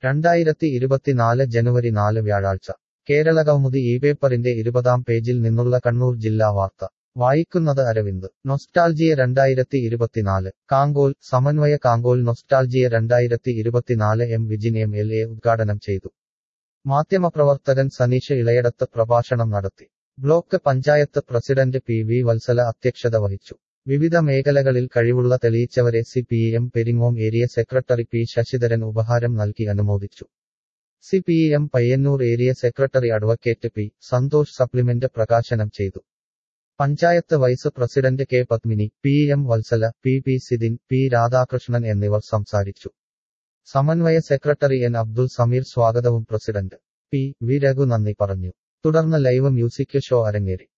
രണ്ടായിരത്തി ഇരുപത്തിനാല് ജനുവരി നാല് വ്യാഴാഴ്ച കേരള കൗമുദി ഈ പേപ്പറിന്റെ ഇരുപതാം പേജിൽ നിന്നുള്ള കണ്ണൂർ ജില്ലാ വാർത്ത വായിക്കുന്നത് അരവിന്ദ് നൊസ്റ്റാൾജിയ രണ്ടായിരത്തി ഇരുപത്തിനാല് കാങ്കോൽ സമന്വയ കാങ്കോൽ നൊസ്റ്റാൾജിയ രണ്ടായിരത്തി ഇരുപത്തിനാല് M Vijin M L A ഉദ്ഘാടനം ചെയ്തു മാധ്യമപ്രവർത്തകൻ സനീഷ് ഇളയടത്ത് പ്രഭാഷണം നടത്തി block panchayat president P V Vathsala അധ്യക്ഷത വഹിച്ചു വിവിധ മേഖലകളിൽ കഴിവുള്ള തെളിയിച്ചവരെ C P M Peringome area secretary P Sasidharan ഉപഹാരം നൽകി അനുമോദിച്ചു C P M Payyannur area secretary advocate P Santhosh supplement പ്രകാശനം ചെയ്തു panchayat vice president K Padmini P M Vathsala P P Sidin P Radhakrishnan എന്നിവർ സംസാരിച്ചു സമന്വയ സെക്രട്ടറി എൻ അബ്ദുൾ സമീർ സ്വാഗതവും പ്രസിഡന്റ് പി വി രഘു നന്ദി പറഞ്ഞു തുടർന്ന് ലൈവ് മ്യൂസിക് ഷോ അരങ്ങേറി